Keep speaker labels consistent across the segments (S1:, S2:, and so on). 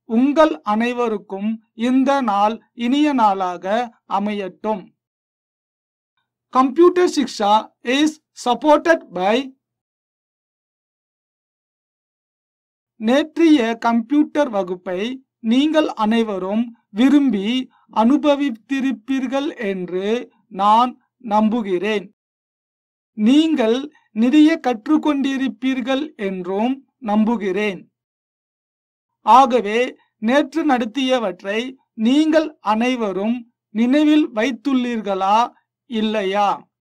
S1: உங்கள் அனைவருக்கும் இந்த நாள் இனிய நாளாக அமையட்டும் computer Shiksha is supported by நேற்றைய கம்ப்யூட்டர் வகுப்பை நீங்கள் அனைவரும் விரும்பி அனுபவித்திருப்பீர்கள் என்று நான் நம்புகிறேன் நீங்கள் நிறைய கற்றுக்கொண்டிருப்பீர்கள் என்றும் நம்புகிறேன் ஆகவே நேற்று நடத்தியவற்றை நீங்கள் அனைவரும் நினைவில் வைத்துள்ளீர்களா இல்லையா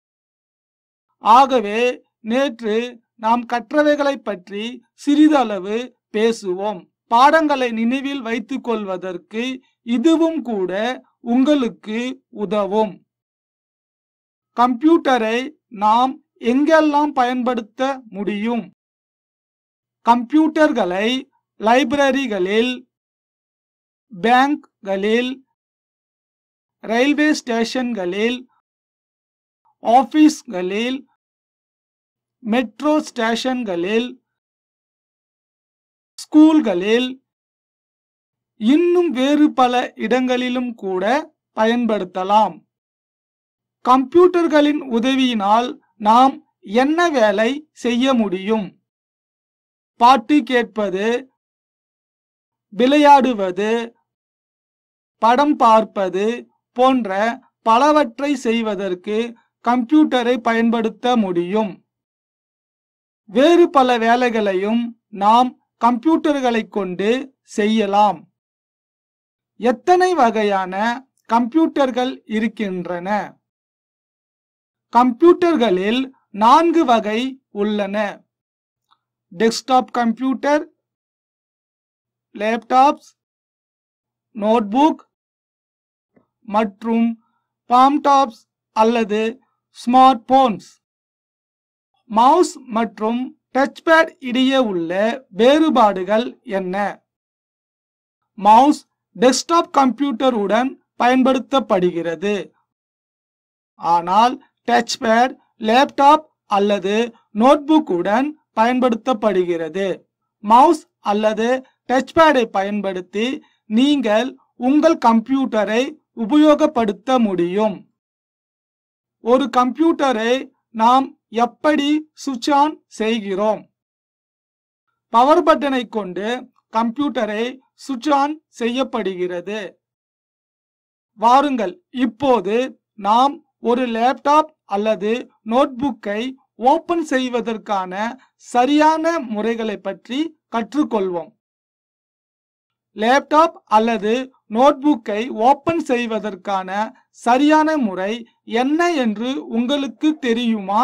S1: ஆகவே நேற்று நாம் கற்றவைகளைப் பற்றி சிறிதளவு பேசுவோம் பாடங்களை நினைவில் வைத்துக் கொள்வதற்கு இதுவும் கூட உங்களுக்கு உதவும் கம்ப்யூட்டரை நாம் எங்கெல்லாம் பயன்படுத்த முடியும் கம்ப்யூட்டர்களை லைப்ரரிகளில் பேங்க்களில் ரயில்வே ஸ்டேஷன்களில் ஆபீஸ்களில் மெட்ரோ ஸ்டேஷன்களில் ஸ்கூல்களில் இன்னும் வேறு பல இடங்களிலும் கூட பயன்படுத்தலாம் கம்ப்யூட்டர்களின் உதவியினால் நாம் என்ன வேலை செய்ய முடியும் பாட்டு கேட்பது விளையாடுவது படம் பார்ப்பது போன்ற பலவற்றை செய்வதற்கு கம்ப்யூட்டரை பயன்படுத்த முடியும் வேறு பல வேலைகளையும் நாம் கம்ப்யூட்டர்களை கொண்டு செய்யலாம் எத்தனை வகையான கம்ப்யூட்டர்கள் இருக்கின்றன கம்ப்யூட்டர்களில் நான்கு வகை உள்ளன டெஸ்க்டாப் கம்ப்யூட்டர் லேப்டாப்ஸ் நோட்புக் மற்றும் பாம்டாப்ஸ் அல்லது ஸ்மார்ட் போன்ஸ் மவுஸ் மற்றும் டச்பேட் இடையே உள்ள வேறுபாடுகள் என்ன மவுஸ் டெஸ்க்டாப் கம்ப்யூட்டருடன் பயன்படுத்தப்படுகிறது ஆனால் டச்பேட் லேப்டாப் அல்லது நோட்புக்குடன் பயன்படுத்தப்படுகிறது மவுஸ் அல்லது டச்பேடை பயன்படுத்தி நீங்கள் உங்கள் கம்ப்யூட்டரை உபயோகப்படுத்த முடியும் ஒரு கம்ப்யூட்டரை நாம் எப்படி சுவிட்ச் ஆன் செய்கிறோம் பவர் பட்டனை கொண்டு கம்ப்யூட்டரை சுவிட்ச் ஆன் செய்யப்படுகிறது வாருங்கள் இப்போது நாம் ஒரு லேப்டாப் அல்லது நோட்புக்கை ஓபன் செய்வதற்கான சரியான முறைகளை பற்றி கற்றுக்கொள்வோம் லேப்டாப் அல்லது நோட்புக்கை ஓபன் செய்வதற்கான சரியான முறை என்ன என்று உங்களுக்கு தெரியுமா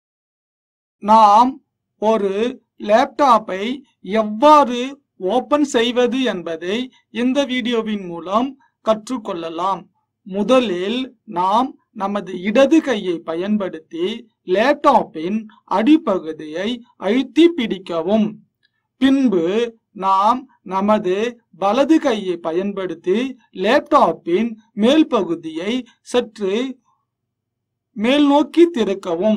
S1: நாம் ஒரு லேப்டாப்பை எவ்வாறு ஓபன் செய்வது என்பதை இந்த வீடியோவின் மூலம் கற்றுக்கொள்ளலாம் முதலில் நாம் நமது இடது கையை பயன்படுத்தி லேப்டாப்பின் அடிப்பகுதியை அழுத்தி பிடிக்கவும் பின்பு நாம் நமது வலது கையை பயன்படுத்தி லேப்டாப்பின் மேல் பகுதியை சற்று மேல் நோக்கி திறக்கவும்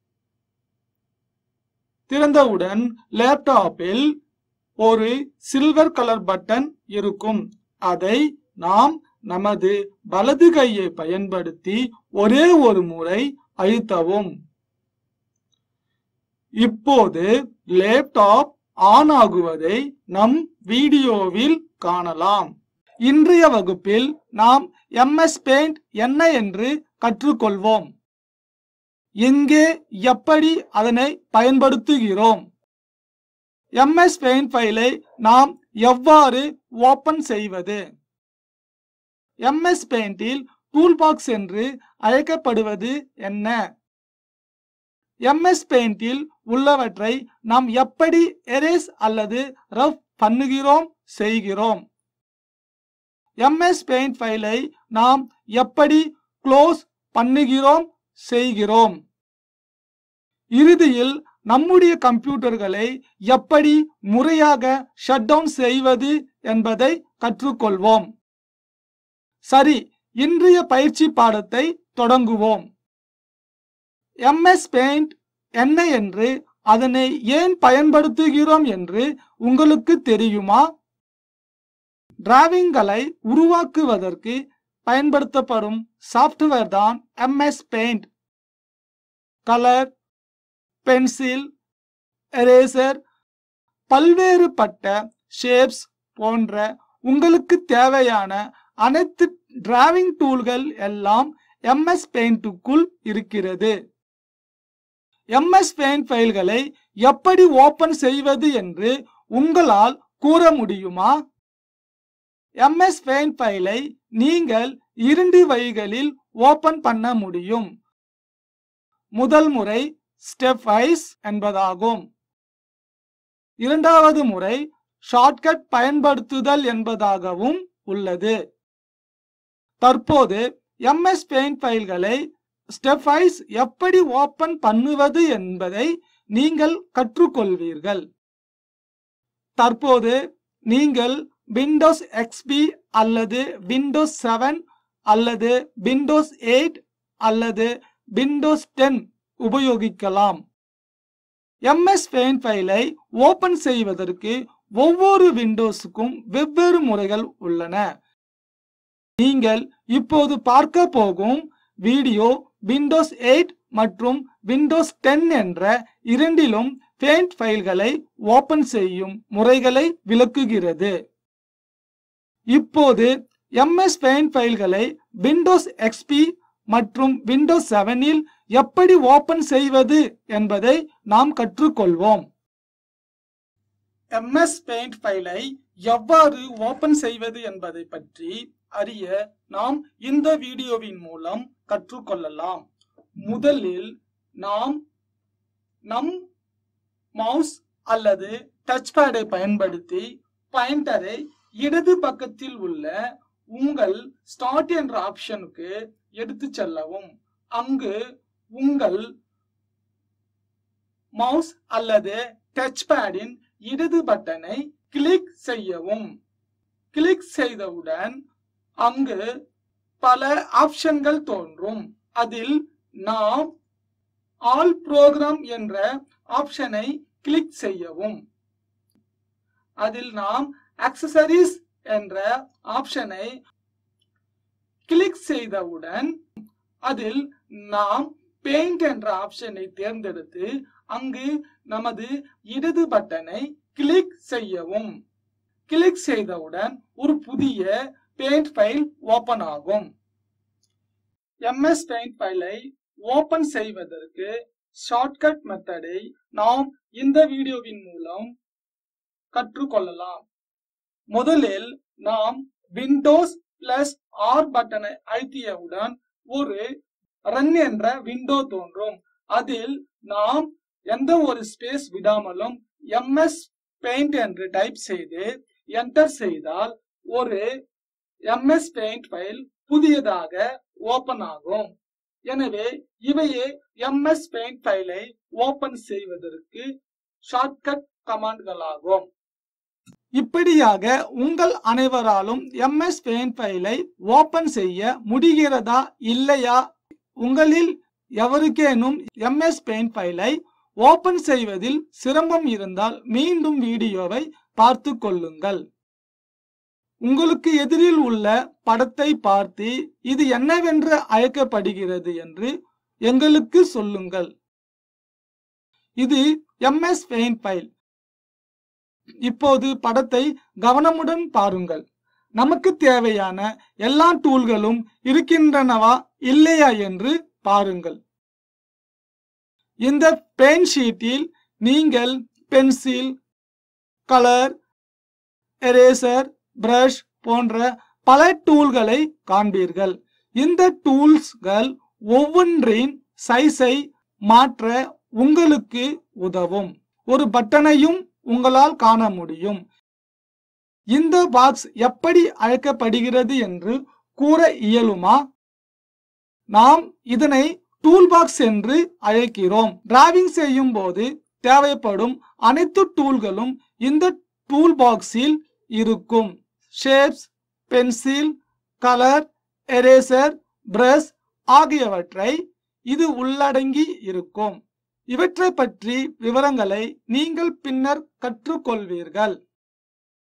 S1: திறந்தவுடன் லேப்டாப்பில் ஒரு சில்வர் கலர் பட்டன் இருக்கும் அதை நாம் நமது வலது கையை பயன்படுத்தி ஒரே ஒரு முறை அழுத்தவும் இப்போது லேப்டாப் ஆன் ஆகுவதை நம் வீடியோவில் காணலாம் இன்றைய வகுப்பில் நாம் எம்எஸ் பெயிண்ட் என்ன என்று கற்றுக்கொள்வோம் எங்கே எப்படி அதனை பயன்படுத்துகிறோம் எம்எஸ் பெயிண்ட் ஃபைலை நாம் எவ்வாறு ஓபன் செய்வது எம்எஸ் பெயிண்டில் டூல்பாக்ஸ் என்று அழைக்கப்படுவது என்ன எம்எஸ் பெயிண்டில் உள்ளவற்றை நாம் எப்படி எரேஸ் அல்லது ரஃப் பண்ணுகிறோம் செய்கிறோம் எம்எஸ் பெயிண்ட் ஃபைலை நாம் எப்படி க்ளோஸ் பண்ணுகிறோம் செய்கிறோம் இறுதியில் நம்முடைய கம்ப்யூட்டர்களை எப்படி முறையாக ஷட் டவுன் செய்வது என்பதை கற்றுக்கொள்வோம் சரி இன்றைய பயிற்சி பாடத்தை தொடங்குவோம் எம்எஸ் பெயிண்ட் என்ன என்று அதனை ஏன் பயன்படுத்துகிறோம் என்று உங்களுக்கு தெரியுமா டிராவிங்களை உருவாக்குவதற்கு பயன்படுத்தப்படும் சாஃப்ட்வேர் தான் MS Paint colour pencil eraser பல்வேறுபட்ட ஷேப்ஸ் போன்ற உங்களுக்கு தேவையான அனைத்து டிராவிங் டூல்கள் எல்லாம் எம்எஸ் பெயிண்ட்டுக்குள் இருக்கிறது எம்எஸ் பெயிண்ட் ஃபைல்களை எப்படி ஓபன் செய்வது என்று உங்களால் கூற முடியுமா எம்எஸ் பெயிண்ட் ஃபைலை நீங்கள் இரண்டு வழிகளில் ஓபன் பண்ண முடியும் முதல் முறை ஸ்டெப் வைஸ் என்பதாகும் இரண்டாவது முறை ஷார்ட்கட் பயன்படுத்துதல் என்பதாகவும் உள்ளது தற்போது எம்எஸ் பெயிண்ட் ஃபைல்களை ஸ்டெப் வைஸ் எப்படி ஓபன் பண்ணுவது என்பதை நீங்கள் கற்றுக்கொள்வீர்கள் தற்போது நீங்கள் விண்டோஸ் எக்ஸ்பி அல்லது விண்டோஸ் செவன் அல்லது விண்டோஸ் எயிட் அல்லது விண்டோஸ் டென் உபயோகிக்கலாம் எம்எஸ் பெயிண்ட் ஃபைலை ஓபன் செய்வதற்கு ஒவ்வொரு விண்டோஸுக்கும் வெவ்வேறு முறைகள் உள்ளன நீங்கள் இப்போது பார்க்க போகும் வீடியோ விண்டோஸ் எயிட் மற்றும் விண்டோஸ் டென் என்ற இரண்டிலும் பெயிண்ட் ஃபைல்களை ஓபன் செய்யும் முறைகளை விளக்குகிறது இப்போது எம்எஸ் பெயிண்ட் ஃபைல்களை விண்டோஸ் எக்ஸ்பி மற்றும் விண்டோஸ் செவனில் எப்படி ஓபன் செய்வது என்பதை நாம் கற்றுக்கொள்வோம் எம்எஸ் பெயிண்ட் ஃபைலை எவ்வாறு ஓபன் செய்வது என்பதை பற்றி அறிய நாம் இந்த வீடியோவின் மூலம் கற்றுக்கொள்ளலாம் முதலில் நாம் நம் மவுஸ் அல்லது டச் பேடை பயன்படுத்தி பாயிண்டரை இடது பக்கத்தில் உள்ள உங்கள் ஸ்டார்ட் என்ற ஆப்ஷனுக்கு எடுத்து செல்லவும் அங்கு உங்கள் மவுஸ் அல்லது டச் பேடின் இடது பட்டனை கிளிக் செய்யவும் கிளிக் செய்தவுடன் அங்கு பல ஆப்ஷன்கள் தோன்றும் அதில் நாம் ஆல் புரோகிராம் என்ற ஆப்ஷனை கிளிக் செய்யவும் அதில் நாம் அக்சசரிஸ் என்ற ஆப்ஷனை கிளிக் செய்தவுடன் அதில் நாம் பெயிண்ட் என்ற ஆப்ஷனை தேர்ந்தெடுத்து அங்கு நமது இடது பட்டனை கிளிக் செய்யவும் கிளிக் செய்தவுடன் ஒரு புதிய பெயிண்ட் ஃபைல் ஓபன் ஆகும் எம்எஸ் பெயிண்ட் ஃபைலை ஓபன் செய்வதற்கு ஷார்ட்கட் மெத்தடை நாம் இந்த வீடியோவின் மூலம் கற்றுக்கொள்ளலாம் முதலில் நாம் விண்டோஸ் பிளஸ் ஆர் பட்டனை அழுத்தியவுடன் ஒரு ரன் என்ற விண்டோ தோன்றும் அதில் நாம் எந்த ஒரு ஸ்பேஸ் விடாமலும் எம்எஸ் பெயிண்ட் என்று டைப் செய்து என்டர் செய்தால் ஒரு எம்எஸ் பெயிண்ட் ஃபைல் புதியதாக ஓபன் ஆகும் எனவே இவையே எம்எஸ் பெயிண்ட் ஃபைலை ஓபன் செய்வதற்கு ஷார்ட்கட் கமாண்ட்களாகும் இப்படியாக உங்கள் அனைவராலும் எம்எஸ் பெயிண்ட் ஃபைலை ஓபன் செய்ய முடிகிறதா இல்லையா உங்களில் எவருக்கேனும் எம்எஸ் பெயிண்ட் ஃபைலை ஓபன் செய்வதில் சிரமம் இருந்தால் மீண்டும் வீடியோவை பார்த்து கொள்ளுங்கள் உங்களுக்கு எதிரில் உள்ள படத்தை பார்த்து இது என்னவென்று அழைக்கப்படுகிறது என்று எங்களுக்கு சொல்லுங்கள் இது எம்எஸ் பெயிண்ட் ஃபைல் இப்போது படத்தை கவனமுடன் பாருங்கள் நமக்கு தேவையான எல்லா டூல்களும் இருக்கின்றனவா இல்லையா என்று பாருங்கள் இந்த பெயின் ஷீட்டில் நீங்கள் பென்சில் கலர் எரேசர் பிரஷ் போன்ற பல டூல்களை காண்பீர்கள் இந்த டூல்ஸ்கள் ஒவ்வொன்றின் சைஸை மாற்ற உங்களுக்கு உதவும் ஒரு பட்டனையும் உங்களால் காண முடியும் இந்த பாக்ஸ் எப்படி அழைக்கப்படுகிறது என்று கூற இயலுமா நாம் இதனை டூல் பாக்ஸ் என்று அழைக்கிறோம் டிராவிங் செய்யும் போது தேவைப்படும் அனைத்து டூல்களும் இந்த டூல் பாக்ஸில் இருக்கும் shapes pencil colour eraser brush ஆகியவற்றை இது உள்ளடங்கி இருக்கும் இவற்றை பற்றி விவரங்களை நீங்கள் பின்னர் கற்றுக்கொள்வீர்கள்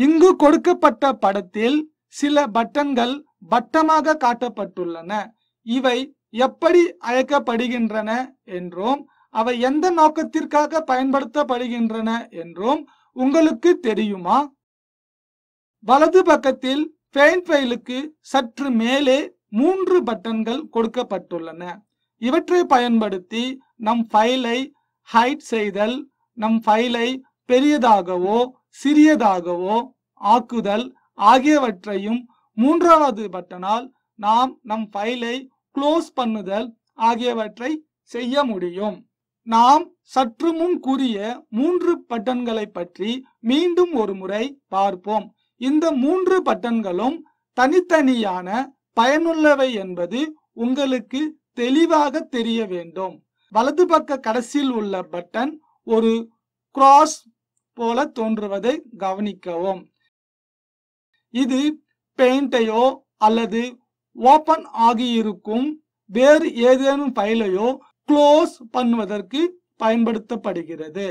S1: இங்கு கொடுக்கப்பட்ட படத்தில் சில பட்டன்கள் வட்டமாக காட்டப்பட்டுள்ளன இவை எப்படி அழைக்கப்படுகின்றன என்றும் அவை எந்த நோக்கத்திற்காக பயன்படுத்தப்படுகின்றன என்றும் உங்களுக்கு தெரியுமா வலது பக்கத்தில் பெயிண்ட் ஃபைலுக்கு சற்று மேலே மூன்று பட்டன்கள் கொடுக்கப்பட்டுள்ளன இவற்றை பயன்படுத்தி நம் ஃபைலை ஹைட் செய்தல் நம் ஃபைலை பெரியதாகவோ சிறியதாகவோ ஆக்குதல் ஆகியவற்றையும் மூன்றாவது பட்டனால் நாம் நம் ஃபைலை க்ளோஸ் பண்ணுதல் ஆகியவற்றை செய்ய முடியும் நாம் சற்று முன் கூறிய மூன்று பட்டன்களை பற்றி மீண்டும் ஒரு முறை பார்ப்போம் இந்த மூன்று பட்டன்களும் தனித்தனியான பயனுள்ளவை என்பது உங்களுக்கு தெளிவாக தெரிய வேண்டும் வலது பக்க கடைசியில் உள்ள பட்டன் ஒரு கிராஸ் போல தோன்றுவதை கவனிக்கவும் இது பெயிண்டையோ அல்லது ஓபன் ஆகியிருக்கும் வேறு ஏதேனும் ஃபைலையோ க்ளோஸ் பண்ணுவதற்கு பயன்படுத்தப்படுகிறது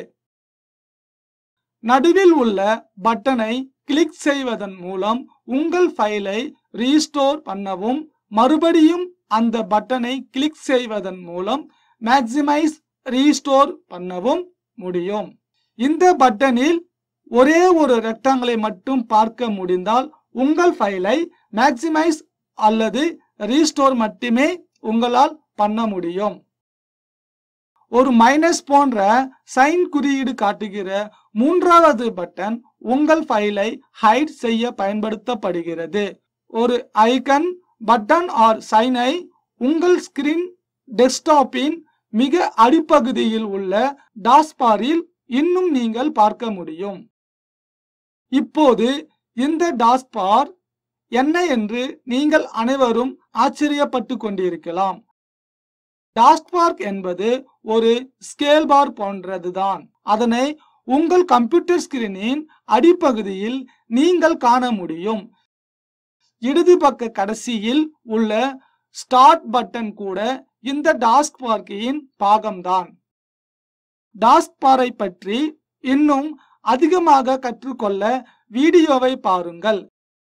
S1: நடுவில் உள்ள பட்டனை கிளிக் செய்வதன் மூலம் உங்கள் ஃபைலை ரீஸ்டோர் பண்ணவும் மறுபடியும் அந்த பட்டனை கிளிக் செய்வதன் மூலம் மேக்சிமைஸ் ரீஸ்டோர் பண்ணவும் முடியும் இந்த பட்டனில் ஒரே ஒரு ரெக்டாங்கிளை மட்டும் பார்க்க முடிந்தால் உங்கள் ஃபைலை மேக்சிமைஸ் அல்லது ரீஸ்டோர் மட்டுமே உங்களால் பண்ண முடியும் ஒரு மைனஸ் போன்ற சைன் குறியீடு காட்டுகிற மூன்றாவது பட்டன் உங்கள் ஃபைலை ஹைட் செய்ய பயன்படுத்தப்படுகிறது ஒரு ஐகன் பட்டன் ஆர் சைனை உங்கள் ஸ்கிரீன் டெஸ்க்டாப்பின் மிக அடிப்பகுதியில் உள்ள டாஸ்பாரில் இன்னும் நீங்கள் பார்க்க முடியும் இப்போது இந்த டாஸ்பார் என்ன என்று நீங்கள் அனைவரும் ஆச்சரியப்பட்டு கொண்டிருக்கலாம் டாஸ்க்பார்க் என்பது ஒரு ஸ்கேல் பார் போன்றதுதான் அதனை உங்கள் கம்ப்யூட்டர் ஸ்கிரீனின் அடிப்பகுதியில் நீங்கள் காண முடியும் இடது பக்க கடைசியில் உள்ள ஸ்டார்ட் பட்டன் கூட இந்த டாஸ்க் பார்க்கின் பாகம்தான் டாஸ்க் பாரை பற்றி இன்னும் அதிகமாக கற்றுக்கொள்ள வீடியோவை பாருங்கள்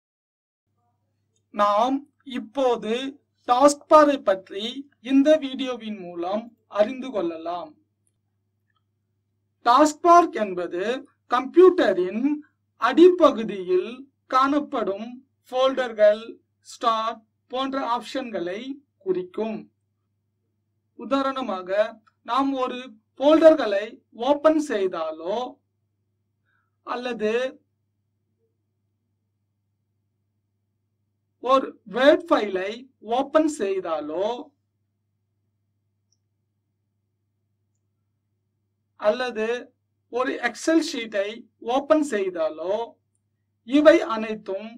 S1: நாம் இப்போது டாஸ்க் பாரை பற்றி இந்த வீடியோவின் மூலம் அறிந்து கொள்ளலாம் டாஸ்க்பார்க் என்பது கம்ப்யூட்டரின் அடிப்பகுதியில் காணப்படும் ஃபோல்டர்கள் ஸ்டார்ட் போன்ற ஆப்ஷன்களை குறிக்கும் உதாரணமாக நாம் ஒரு ஃபோல்டர்களை ஓபன் செய்தாலோ அல்லது ஒரு வேர்ட் ஃபைலை ஓபன் செய்தாலோ அல்லது ஒரு எக்ஸல் ஷீட்டை ஓபன் செய்தாலோ இவை அனைத்தும்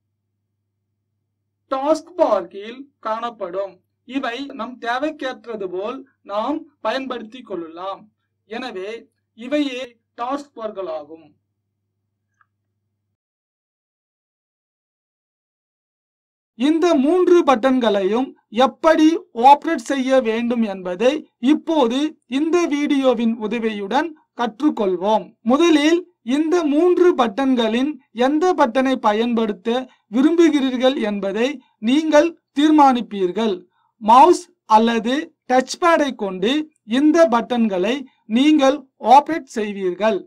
S1: டாஸ்க் பார்க்கில் காணப்படும் இவை நம் தேவைக்கேற்றது போல் நாம் பயன்படுத்திக் கொள்ளலாம் எனவே இவையே டாஸ்க் பார்களாகும் இந்த மூன்று பட்டன்களையும் எப்படி ஆப்ரேட் செய்ய வேண்டும் என்பதை இப்போது இந்த வீடியோவின் உதவியுடன் கற்றுக்கொள்வோம் முதலில் இந்த மூன்று பட்டன்களின் எந்த பட்டனை பயன்படுத்த விரும்புகிறீர்கள் என்பதை நீங்கள் தீர்மானிப்பீர்கள் மவுஸ் அல்லது டச் பேடை கொண்டு இந்த பட்டன்களை நீங்கள் ஆப்ரேட் செய்வீர்கள்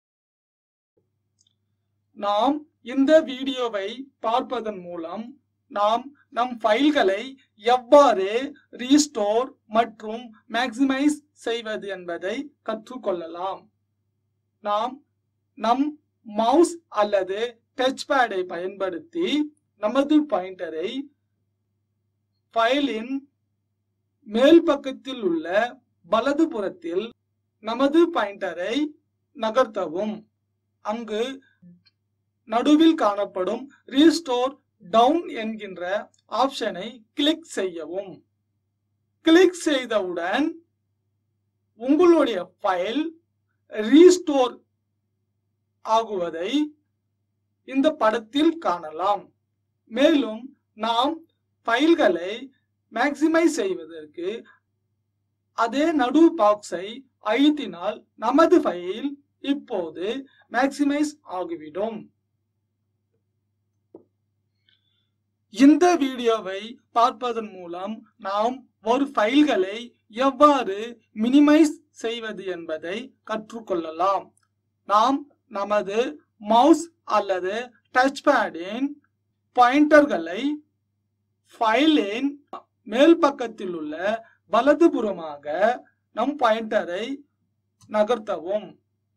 S1: நாம் இந்த வீடியோவை பார்ப்பதன் மூலம் நாம் நம் ஃபைல்களை எவ்வாறு ரீஸ்டோர் மற்றும் மேக்ஸிமைஸ் செய்வது என்பதை கற்றுக்கொள்ளலாம் நாம் நம் மவுஸ் அல்லது டச் பேடை பயன்படுத்தி நமது பாயிண்டரை ஃபைலின் மேல் பக்கத்தில் உள்ள வலது புறத்தில் நமது பாயிண்டரை நகர்த்தவும் அங்கு நடுவில் காணப்படும் ரீஸ்டோர் டவுன் என்கின்ற ஆப்ஷனை கிளிக் செய்யவும் கிளிக் செய்தவுடன் உங்களுடைய ஃபைல் ரீஸ்டோர் ஆகுவதை இந்த படத்தில் காணலாம் மேலும் நாம் ஃபைல்களை மேக்சிமைஸ் செய்வதற்கு அதே நடு பாக்ஸை அழுத்தினால் நமது ஃபைல் இப்போது மேக்சிமைஸ் ஆகிவிடும் இந்த வீடியோவை பார்ப்பதன் மூலம் நாம் ஒரு ஃபைல்களை எவ்வாறு மினிமைஸ் செய்வது என்பதை கற்றுக்கொள்ளலாம் நாம் நமது மவுஸ் அல்லது டச் பேடின் பாயிண்டர்களை ஃபைலின் மேல் பக்கத்தில் உள்ள வலதுபுறமாக நம் பாயிண்டரை நகர்த்தவும்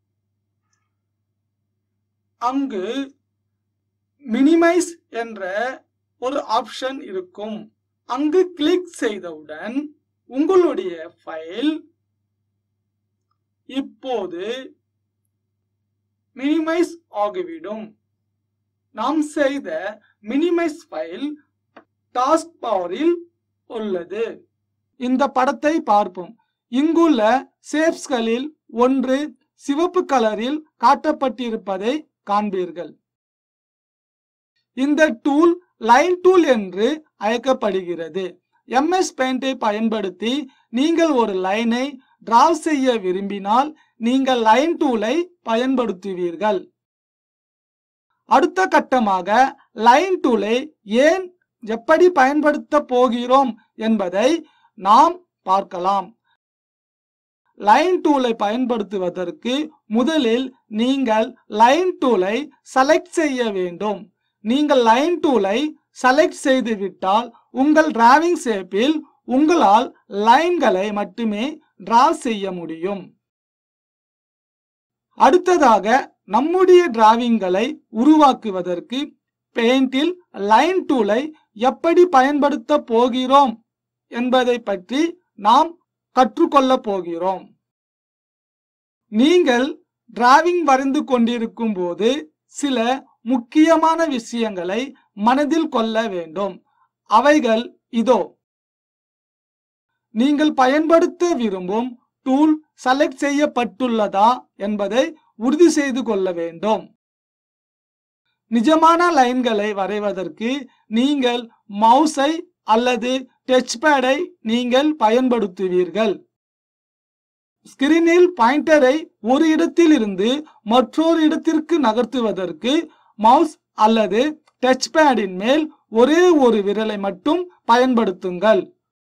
S1: அங்கு மினிமைஸ் என்ற ஒரு ஆப்ஷன் இருக்கும் அங்கு கிளிக் செய்தவுடன் உங்களுடைய ஃபைல் இப்போது மினிமைஸ் ஆகிவிடும் நாம் செய்த மினிமைஸ் ஃபைல் டாஸ்க் பாரில் உள்ளது இந்த படத்தை பார்ப்போம் இங்குள்ள ஷேப்ஸ்களில் ஒன்று சிவப்பு கலரில் காட்டப்பட்டிருப்பதை காண்பீர்கள் இந்த டூல் லைன் டூல் என்று அழைக்கப்படுகிறது எம்எஸ் பெயிண்டை பயன்படுத்தி நீங்கள் ஒரு லைனை டிரா செய்ய விரும்பினால் நீங்கள் லைன் டூலை பயன்படுத்துவீர்கள் அடுத்த கட்டமாக லைன் டூலை ஏன் எப்படி பயன்படுத்த போகிறோம் என்பதை நாம் பார்க்கலாம் லைன் டூலை பயன்படுத்துவதற்கு முதலில் நீங்கள் லைன் டூலை செலக்ட் செய்ய வேண்டும் நீங்கள் லைன் டூலை செலக்ட் செய்து விட்டால் உங்கள் டிராவிங் ஷேப்பில் உங்களால் லைன்களை மட்டுமே டிரா செய்ய முடியும் அடுத்ததாக நம்முடைய டிராவிங்களை உருவாக்குவதற்கு பெயிண்டில் லைன் டூலை எப்படி பயன்படுத்த போகிறோம் என்பதை பற்றி நாம் கற்றுக்கொள்ள போகிறோம் நீங்கள் டிராவிங் வரைந்து கொண்டிருக்கும் போது சில முக்கியமான விஷயங்களை மனதில் கொள்ள வேண்டும் அவைகள் இதோ நீங்கள் பயன்படுத்த விரும்பும் டூல் செலக்ட் செய்யப்பட்டுள்ளதா என்பதை உறுதி செய்து கொள்ள வேண்டும் நிஜமான லைன்களை வரைவதற்கு நீங்கள் மவுஸை அல்லது டச் பேடை நீங்கள் பயன்படுத்துவீர்கள் ஸ்கிரீனில் பாயிண்டரை ஒரு இடத்தில் இருந்து மற்றொரு இடத்திற்கு நகர்த்துவதற்கு மவுஸ் அல்லது டச் பேடின் மேல் ஒரே ஒரு விரலை மட்டும் பயன்படுத்துங்கள்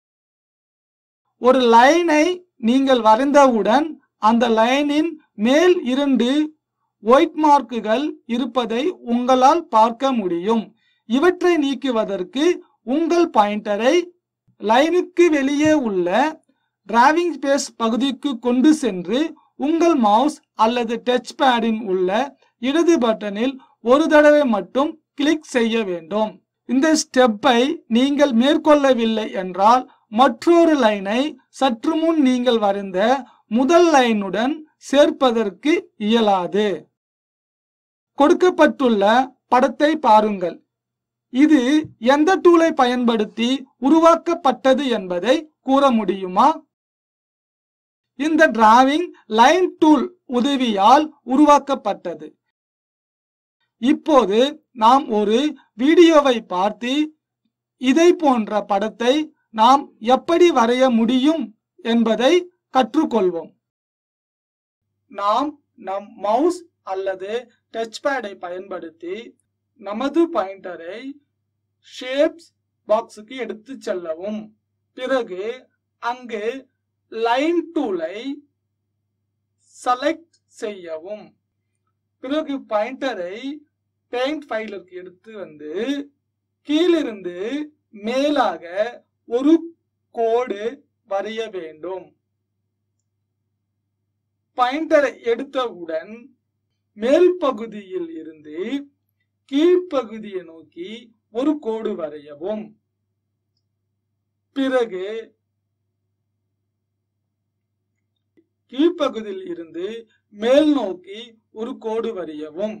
S1: ஒரு லைனை நீங்கள் வரைந்தவுடன் அந்த லைனின் மேல் இரண்டு ஒயிட் மார்க்குகள் இருப்பதை உங்களால் பார்க்க முடியும் இவற்றை நீக்குவதற்கு உங்கள் பாயிண்டரை லைனுக்கு வெளியே உள்ள டிராவிங் ஸ்பேஸ் பகுதிக்கு கொண்டு சென்று உங்கள் மவுஸ் அல்லது டச் பேடின் உள்ள இடது பட்டனில் ஒரு தடவை மட்டும் கிளிக் செய்ய வேண்டும் இந்த ஸ்டெப்பை நீங்கள் மேற்கொள்ளவில்லை என்றால் மற்றொரு லைனை சற்று முன் நீங்கள் வரைந்த முதல் லைனுடன் சேர்ப்பதற்கு இயலாது கொடுக்கப்பட்டுள்ள படத்தை பாருங்கள் இது எந்த டூலை பயன்படுத்தி உருவாக்கப்பட்டது என்பதை கூற முடியுமா இந்த டிராவிங் லைன் டூல் உதவியால் உருவாக்கப்பட்டது இப்போது நாம் ஒரு வீடியோவை பார்த்து இதை போன்ற படத்தை நாம் எப்படி வரைய முடியும் என்பதை கற்றுக்கொள்வோம் நாம் நம் மவுஸ் அல்லது டச் பேடை பயன்படுத்தி நமது பாயிண்டரை ஷேப்ஸ் பாக்ஸுக்கு எடுத்து செல்லவும் பிறகு அங்கு லைன் டூலை செலக்ட் செய்யவும் பிறகு பாயிண்டரை பெயிண்ட் ஃபைலுக்கு எடுத்து வந்து கீழிருந்து மேலாக ஒரு கோடு வரைய வேண்டும் பாயிண்டரை எடுத்தவுடன் மேல் பகுதியில் இருந்து கீழ்ப்பகுதியை நோக்கி ஒரு கோடு வரையவும் பிறகு கீழ்ப்பகுதியில் இருந்து மேல் நோக்கி ஒரு கோடு வரையவும்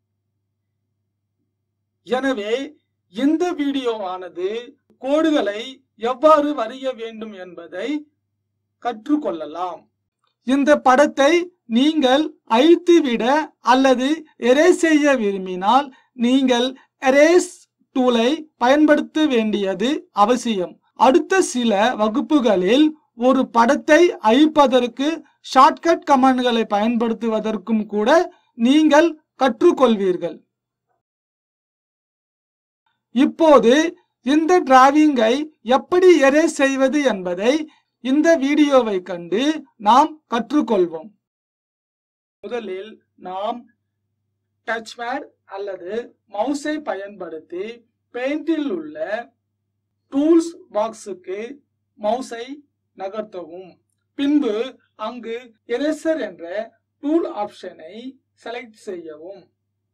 S1: எனவே இந்த வீடியோவானது கோடுகளை எவ்வாறு வரைய வேண்டும் என்பதை கற்றுக்கொள்ளலாம் இந்த படத்தை நீங்கள் அழித்துவிட அல்லது எரேஸ் செய்ய விரும்பினால் நீங்கள் எரேஸ் டூலை பயன்படுத்த வேண்டியது அவசியம் அடுத்த சில வகுப்புகளில் ஒரு படத்தை அழிப்பதற்கு ஷார்ட்கட் கமாண்ட்களை பயன்படுத்துவதற்கும் கூட நீங்கள் கற்றுக்கொள்வீர்கள் இப்போது இந்த டிராவிங்கை எப்படி எரேஸ் செய்வது என்பதை இந்த வீடியோவை கண்டு நாம் கற்றுக்கொள்வோம் முதலில் நாம் டச் பேட் அல்லது மவுஸை பயன்படுத்தி பெயிண்டில் உள்ள டூல்ஸ் பாக்ஸுக்கு மவுஸை நகர்த்தவும் பின்பு அங்கு எரேசர் என்ற டூல் ஆப்ஷனை செலக்ட் செய்யவும்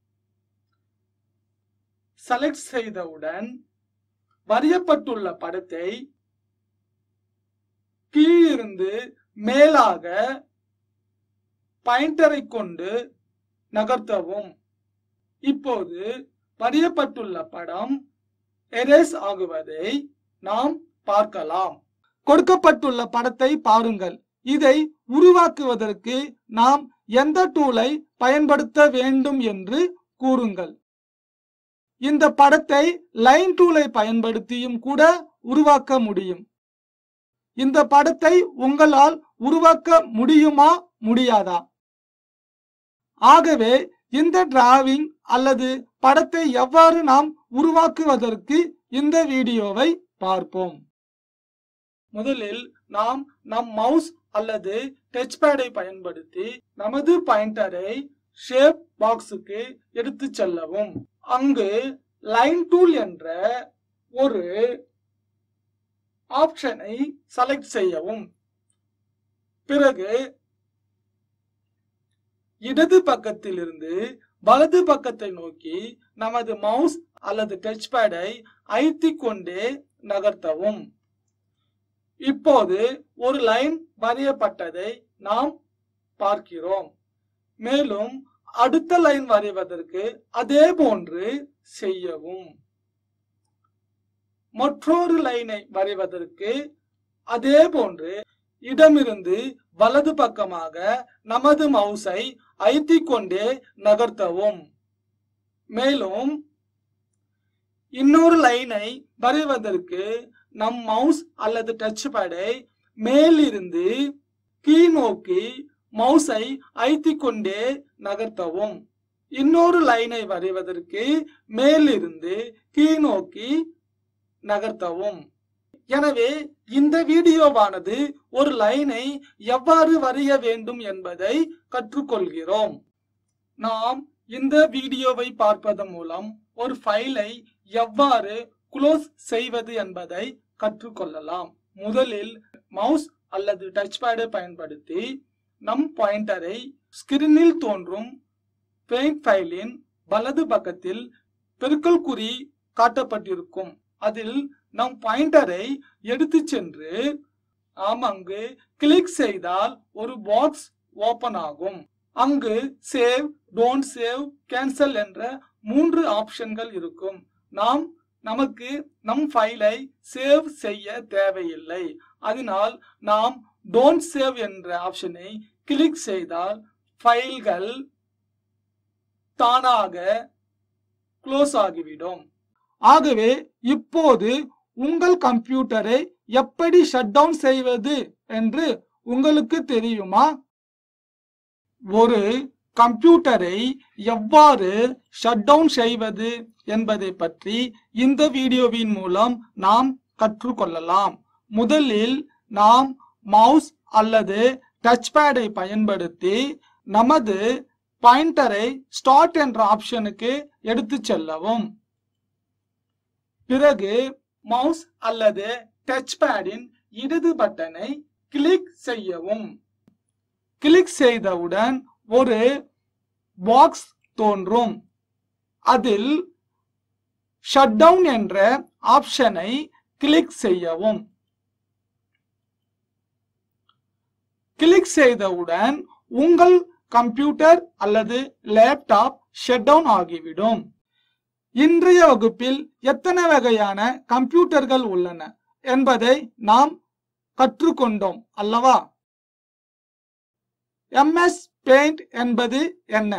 S1: செலக்ட் செய்தவுடன் வரையப்பட்டுள்ள படத்தை கீழிருந்து மேலாக பாயிண்டரை கொண்டு நகர்த்தவும் இப்போது வரையப்பட்டுள்ள படம் எரேஸ் ஆகுவதை நாம் பார்க்கலாம் கொடுக்கப்பட்டுள்ள படத்தை பாருங்கள் இதை உருவாக்குவதற்கு நாம் எந்த டூலை பயன்படுத்த வேண்டும் என்று கூறுங்கள் இந்த படத்தை லைன் டூலை பயன்படுத்தியும் கூட உருவாக்க முடியும் இந்த படத்தை உங்களால் உருவாக்க முடியுமா முடியாதா ஆகவே இந்த டிராவிங் அல்லது படத்தை எவ்வாறு நாம் உருவாக்குவதற்கு இந்த வீடியோவை பார்ப்போம் முதலில் நாம் நம் மவுஸ் அல்லது டச் பேடை பயன்படுத்தி நமது பாயிண்டரை ஷேப் பாக்ஸுக்கு எடுத்து செல்லவும் அங்கு லைன் டூல் என்ற ஒரு ஆப்ஷனை செலக்ட் செய்யவும் பிறகு இடது பக்கத்திலிருந்து வலது பக்கத்தை நோக்கி நமது மவுஸ் அல்லது டச் பேடை அழுத்திக் கொண்டே நகர்த்தவும் இப்போது ஒரு லைன் வரையப்பட்டதை நாம் பார்க்கிறோம் மேலும் அடுத்த லைன் வரைவதற்கு அதே போன்று செய்யவும் மற்றொரு லைனை வரைவதற்கு அதே போன்று இடமிருந்து வலது பக்கமாக நமது மவுஸை அழுத்திக் கொண்டே நகர்த்தவும் மேலும் இன்னொரு லைனை வரைவதற்கு நம் மவுஸ் அல்லது டச் பேடை மேலிருந்து கீழ் நோக்கி மவுஸை அழுத்திக் கொண்டே நகர்த்தவும் இன்னொரு லைனை வரைவதற்கு மேலிருந்து கீழ் நோக்கி நகர்த்தவும் எனவே இந்த வீடியோவானது ஒரு லைனை எவ்வாறு வரைய வேண்டும் என்பதை கற்றுக்கொள்கிறோம் நாம் இந்த வீடியோவை பார்ப்பதன் மூலம் ஒரு ஃபைலை எவ்வாறு க்ளோஸ் செய்வது என்பதை கற்றுக்கொள்ளலாம் முதலில் மவுஸ் அல்லது டச் பேடை பயன்படுத்தி நம் பாயிண்டரை ஸ்கிரீனில் தோன்றும் பெயிண்ட் ஃபைலின் வலது பக்கத்தில் பெருக்கல் குறி காட்டப்பட்டிருக்கும் அதில் நம் பாயிண்டரை எடுத்து சென்று நாம் அங்கு கிளிக் செய்தால் ஒரு பாக்ஸ் ஓபன் ஆகும் அங்கு சேவ் டோன்ட் சேவ் கேன்சல் என்ற மூன்று ஆப்ஷன்கள் இருக்கும் நாம் நமக்கு நம் ஃபைலை சேவ் செய்ய தேவையில்லை அதனால் நாம் டோன்ட் சேவ் என்ற ஆப்ஷனை கிளிக் செய்தால் ஃபைல்கள் தானாக க்ளோஸ் ஆகிவிடும் ஆகவே இப்போது உங்கள் கம்ப்யூட்டரை எப்படி ஷட் டவுன் செய்வது என்று உங்களுக்கு தெரியுமா ஒரு கம்ப்யூட்டரை எவ்வாறு ஷட் டவுன் செய்வது என்பதை பற்றி இந்த வீடியோவின் மூலம் நாம் கற்றுக்கொள்ளலாம் முதலில் நாம் மவுஸ் அல்லது டச் பேடை பயன்படுத்தி நமது பாயிண்டரை ஸ்டார்ட் என்ற ஆப்ஷனுக்கு எடுத்து செல்லவும் பிறகு மவுஸ் அல்லது டச் பேடின் இடது பட்டனை கிளிக் செய்யவும் கிளிக் செய்தவுடன் ஒரு பாக்ஸ் தோன்றும் அதில் ஷட் டவுன் என்ற ஆப்ஷனை கிளிக் செய்யவும் கிளிக் செய்தவுடன் உங்கள் கம்ப்யூட்டர் அல்லது லேப்டாப் ஷட் டவுன் ஆகிவிடும் இன்றைய வகுப்பில் எத்தனை வகையான கம்ப்யூட்டர்கள் உள்ளன என்பதை நாம் கற்றுக்கொண்டோம் அல்லவா எம்எஸ் பெயிண்ட் என்பது என்ன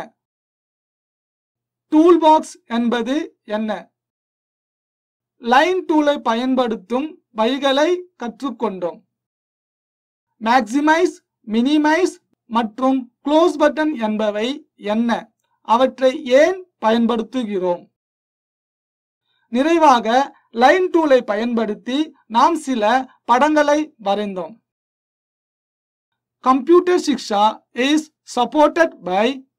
S1: டூல்பாக்ஸ் என்பது என்ன லைன் டூலை பயன்படுத்தும் வழிகளை கற்றுக்கொண்டோம் மேக்சிமைஸ் மினிமைஸ் மற்றும் க்ளோஸ் பட்டன் என்பவை என்ன அவற்றை ஏன் பயன்படுத்துகிறோம் நிறைவாக லைன் டூலை பயன்படுத்தி நாம் சில படங்களை வரைந்தோம் computer Shiksha is supported by